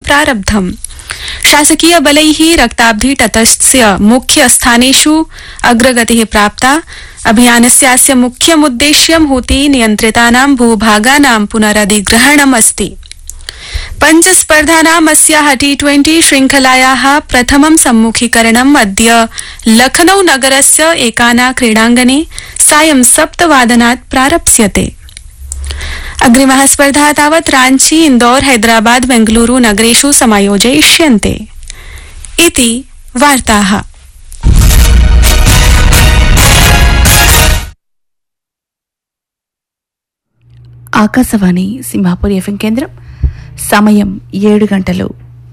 प्रारब्धम् शासकीय बलैः रक्ताब्धितटस्य मुख्यस्थानेषु अग्रगतिः प्राप्ता अभियानस्यास्य मुख्यमुद्देश्यं हूति नियन्त्रितानां भूभागानां पुनरधिग्रहणम् अस्ति पञ्चस्पर्धानाम् अस्याः टी ट्वेंटी श्रृंखलायाः प्रथमं सम्मुखीकरणम् अद्य लखनऊ नगरस्य एकाना क्रीडाङ्गणे सायं सप्तवादनात् प्रारप्स्यते अग्रिमः स्पर्धा तावत् रांची इन्दौर हैदराबाद बेंगलुरू नगरेषु समायोजयिष्यन्ते इति वार्ताः ఆకాశవాణి సింహాపూర్ ఎఫ్ఎం కేంద్రం సమయం ఏడు గంటలు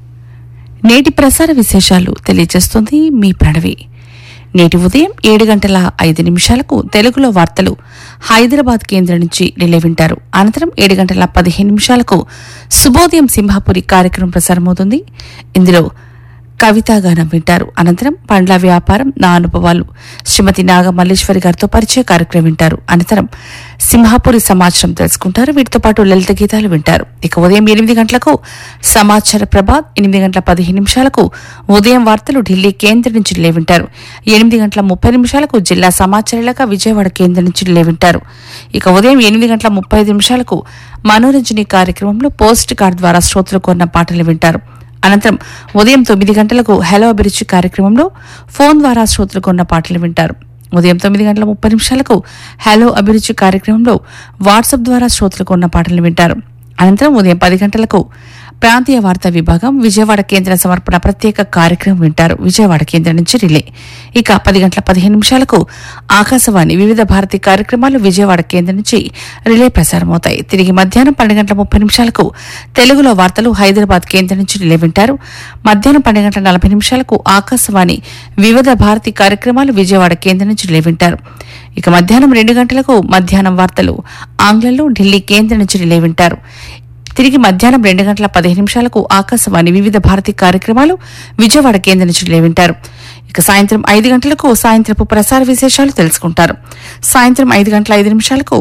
నేటి ప్రసార విశేషాలు తెలియజేస్తుంది మీ ప్రణవి నేటి ఉదయం ఏడు గంటల ఐదు నిమిషాలకు తెలుగులో వార్తలు హైదరాబాద్ కేంద్రం నుంచి రిలే వింటారు అనంతరం ఏడు గంటల పదిహేను నిమిషాలకు శుభోదయం సింహాపురి కార్యక్రమం ప్రసారమవుతుంది ఇందులో కవితాగానం వింటారు అనంతరం పండ్ల వ్యాపారం నా అనుభవాలు శ్రీమతి నాగ మల్లేశ్వరి గారితో పరిచయ కార్యక్రమం వింటారు అనంతరం సింహాపురి సమాచారం తెలుసుకుంటారు వీటితో పాటు లలిత గీతాలు వింటారు ఇక ఉదయం ఎనిమిది గంటలకు సమాచార ప్రభాత్ ఎనిమిది గంటల పదిహేను నిమిషాలకు ఉదయం వార్తలు ఢిల్లీ కేంద్రం నుంచి రిలే వింటారు ఎనిమిది గంటల ముప్పై నిమిషాలకు జిల్లా సమాచారాలక విజయవాడ కేంద్రం నుంచి రిలే వింటారు ఇక ఉదయం ఎనిమిది గంటల ముప్పై ఐదు నిమిషాలకు మనోరంజని కార్యక్రమంలో పోస్ట్ కార్డ్ ద్వారా శ్రోతలు కొన్న పాటలు వింటారు అనంతరం ఉదయం తొమ్మిది గంటలకు హలో అభిరుచి కార్యక్రమంలో ఫోన్ ద్వారా శ్రోతలు కొన్న పాటలు వింటారు ఉదయం తొమ్మిది గంటల ముప్పై నిమిషాలకు హలో అభిరుచి కార్యక్రమంలో వాట్సాప్ ద్వారా శ్రోతలు కొన్న పాటలు వింటారు అనంతరం ఉదయం పది గంటలకు ప్రాంతీయ వార్తా విభాగం విజయవాడ కేంద్ర సమర్పణ ప్రత్యేక కార్యక్రమం వింటారు విజయవాడ కేంద్రం నుంచి రిలే ఇక పది గంటల పదిహేను నిమిషాలకు ఆకాశవాణి వివిధ భారతి కార్యక్రమాలు విజయవాడ కేంద్రం నుంచి రిలే ప్రసారమవుతాయి తిరిగి మధ్యాహ్నం పన్నెండు గంటల ముప్పై నిమిషాలకు తెలుగులో వార్తలు హైదరాబాద్ కేంద్రం నుంచి రిలే వింటారు మధ్యాహ్నం పన్నెండు గంటల నలభై నిమిషాలకు ఆకాశవాణి వివిధ భారతి కార్యక్రమాలు విజయవాడ కేంద్రం నుంచి రిలే వింటారు ఇక మధ్యాహ్నం రెండు గంటలకు మధ్యాహ్నం వార్తలు ఆంగ్లంలో ఢిల్లీ కేంద్రం నుంచి రిలే వింటారు తిరిగి మధ్యాహ్నం రెండు గంటల పదిహేను నిమిషాలకు ఆకాశవాణి వివిధ భారతి కార్యక్రమాలు విజయవాడ కేంద్రం నుంచి రిలే వింటారు ఇక సాయంత్రం ఐదు గంటలకు సాయంత్రపు ప్రసార విశేషాలు తెలుసుకుంటారు సాయంత్రం ఐదు గంటల ఐదు నిమిషాలకు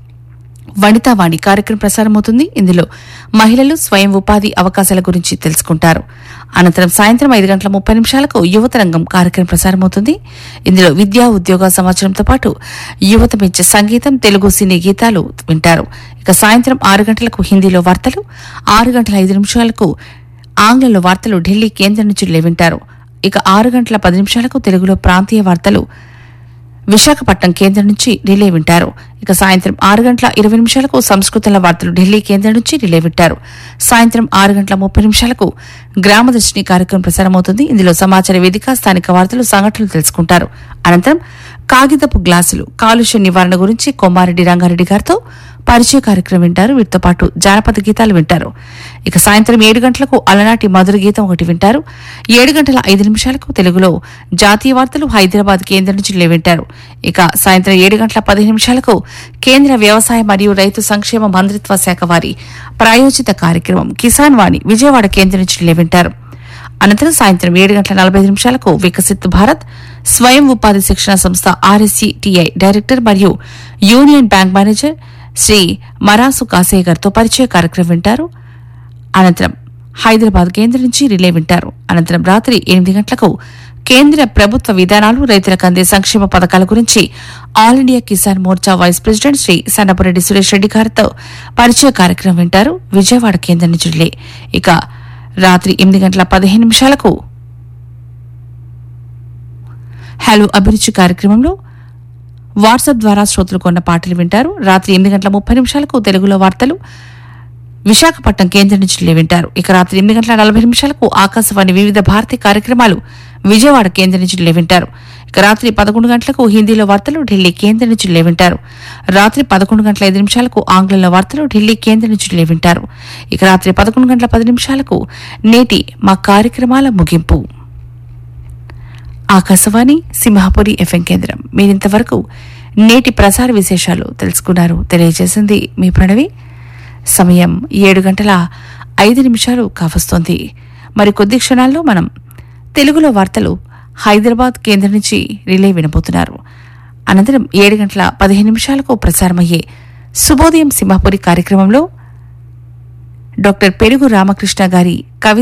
వనితావాణి కార్యక్రమం ప్రసారమవుతుంది ఇందులో మహిళలు స్వయం ఉపాధి అవకాశాల గురించి తెలుసుకుంటారు అనంతరం సాయంత్రం ఐదు గంటల ముప్పై నిమిషాలకు యువత రంగం కార్యక్రమం ప్రసారమవుతుంది ఇందులో విద్యా ఉద్యోగ సమాచారంతో పాటు యువత మెచ్చే సంగీతం తెలుగు సినీ గీతాలు వింటారు ఇక సాయంత్రం ఆరు గంటలకు హిందీలో వార్తలు ఆరు గంటల ఐదు నిమిషాలకు ఆంగ్లంలో వార్తలు ఢిల్లీ కేంద్రం నుంచి వింటారు ఇక ఆరు గంటల పది నిమిషాలకు తెలుగులో ప్రాంతీయ వార్తలు విశాఖపట్నం కేంద్రం నుంచి రిలే వింటారు ఇక సాయంత్రం ఆరు గంటల ఇరవై నిమిషాలకు సంస్కృతుల వార్తలు ఢిల్లీ కేంద్రం నుంచి రిలే వింటారు సాయంత్రం ఆరు గంటల ముప్పై నిమిషాలకు గ్రామదర్శిని కార్యక్రమం ప్రసారమవుతుంది ఇందులో సమాచార వేదిక స్థానిక వార్తలు సంఘటనలు తెలుసుకుంటారు అనంతరం కాగితపు గ్లాసులు కాలుష్య నివారణ గురించి కొమ్మారెడ్డి రంగారెడ్డి గారితో పరిచయ కార్యక్రమం వింటారు వీటితో పాటు జానపద గీతాలు వింటారు ఇక సాయంత్రం ఏడు గంటలకు అలనాటి మధుర గీతం ఒకటి వింటారు ఏడు గంటల ఐదు నిమిషాలకు తెలుగులో జాతీయ వార్తలు హైదరాబాద్ కేంద్రం నుంచి వింటారు ఇక సాయంత్రం ఏడు గంటల పదిహేను నిమిషాలకు కేంద్ర వ్యవసాయ మరియు రైతు సంక్షేమ మంత్రిత్వ శాఖ వారి ప్రాయోజిత కార్యక్రమం కిసాన్ వాణి విజయవాడ కేంద్రం నుంచి వింటారు అనంతరం సాయంత్రం ఏడు గంటల నలభై ఐదు నిమిషాలకు వికసిత్ భారత్ స్వయం ఉపాధి శిక్షణ సంస్థ ఆర్ఎస్సి టీఐ డైరెక్టర్ మరియు union bank manager Shri Marasu Kasayya గారితో పరిచయ కార్యక్రమం వింటారు అనంతరం హైదరాబాద్ కేంద్రం నుంచి రిలే వింటారు అనంతరం రాత్రి ఎనిమిది గంటలకు కేంద్ర ప్రభుత్వ విధానాలు రైతులకు అందే సంక్షేమ పథకాల గురించి all India Kisan Morcha vice president Shri Sannapureddy Suresh Reddy గారితో పరిచయ కార్యక్రమం వింటారు విజయవాడ కేంద్రం నుంచి రిలే ఇక రాత్రి ఎనిమిది గంటల పదిహేను నిమిషాలకు హలో అభిరుచి కార్యక్రమంలో వాట్సాప్ ద్వారా శ్రోతలు కొన్న పాటలు వింటారు రాత్రి ఎనిమిది గంటల ముప్పై నిమిషాలకు తెలుగులో వార్తలు విశాఖపట్నం కేంద్రం నుంచి వింటారు ఇక రాత్రి ఎనిమిది గంటల నలభై నిమిషాలకు ఆకాశవాణి వివిధ భారతీయ కార్యక్రమాలు విజయవాడ కేంద్రం నుంచి వింటారు ఇక రాత్రి పదకొండు గంటలకు హిందీలో వార్తలు ఢిల్లీ కేంద్రం నుంచి వింటారు రాత్రి పదకొండు గంటల ఐదు నిమిషాలకు ఆంగ్లంలో వార్తలు ఢిల్లీ కేంద్రం నుంచి వింటారు ఇక రాత్రి పదకొండు గంటల పది నిమిషాలకు నేటి మా కార్యక్రమాల ముగింపు ఆకాశవాణి సింహాపురి ఎఫ్ఎం కేంద్రం మీరింతవరకు నేటి ప్రసార విశేషాలు తెలుసుకున్నారు తెలియజేసింది మీ ప్రణవి సమయం ఏడు గంటల ఐదు నిమిషాలు కావస్తోంది మరి కొద్ది క్షణాల్లో మనం తెలుగులో వార్తలు హైదరాబాద్ కేంద్రం నుంచి రిలే వినబోతున్నారు అనంతరం ఏడు గంటల పదిహేను నిమిషాలకు ప్రసారమయ్యే శుభోదయం సింహాపురి కార్యక్రమంలో డాక్టర్ పెరుగు రామకృష్ణ గారి కవి